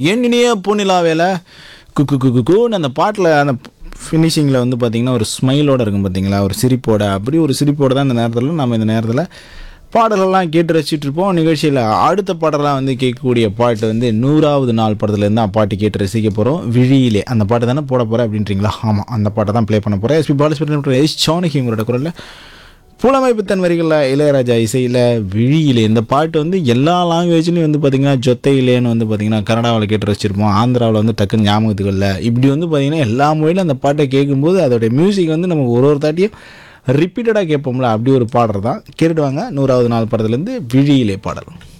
என் இனிய பொன்னிலா வேலை குக்கு குக்கு குன்னு அந்த பாட்டில் அந்த ஃபினிஷிங்கில் வந்து பார்த்திங்கன்னா ஒரு ஸ்மைலோட இருக்கும் பார்த்தீங்களா ஒரு சிரிப்போட அப்படி ஒரு சிரிப்போட தான் இந்த நேரத்தில் நம்ம இந்த நேரத்தில் பாடலெல்லாம் கேட்டு ரசிச்சுட்டு இருப்போம் நிகழ்ச்சியில் அடுத்த பாடலாம் வந்து கேட்கக்கூடிய பாட்டு வந்து நூறாவது நாள் படத்துலேருந்து தான் பாட்டு கேட்டு ரசிக்க போகிறோம் விழியிலே அந்த பாட்டு தானே போட போகிறேன் அப்படின்றீங்களா ஆமாம் அந்த பாட்டை தான் ப்ளே பண்ண போகிறேன் எஸ்பி பாலசுப்ரமணியம் எஸ் ஜானகி உங்களோட குரலில் புலமைப்பு தன் வரிகளில் இளையராஜா இசையில் விழியிலே இந்த பாட்டு வந்து எல்லா லாங்குவேஜ்லையும் வந்து பார்த்திங்கன்னா ஜொத்தையிலேன்னு வந்து பார்த்திங்கன்னா கன்னடாவில் கேட்டு வச்சுருப்போம் ஆந்திராவில் வந்து டக்குன்னு ஞாபகத்துக்கு இல்லை இப்படி வந்து பார்த்திங்கன்னா எல்லா மொழியிலும் அந்த பாட்டை கேட்கும்போது அதோடைய மியூசிக் வந்து நம்ம ஒரு ஒரு தாட்டியும் ரிப்பீட்டடாக கேட்போம்ல அப்படி ஒரு பாடல் தான் கேட்டுட்டு வாங்க நூறாவது நாள் படத்துலேருந்து விழியிலே பாடல்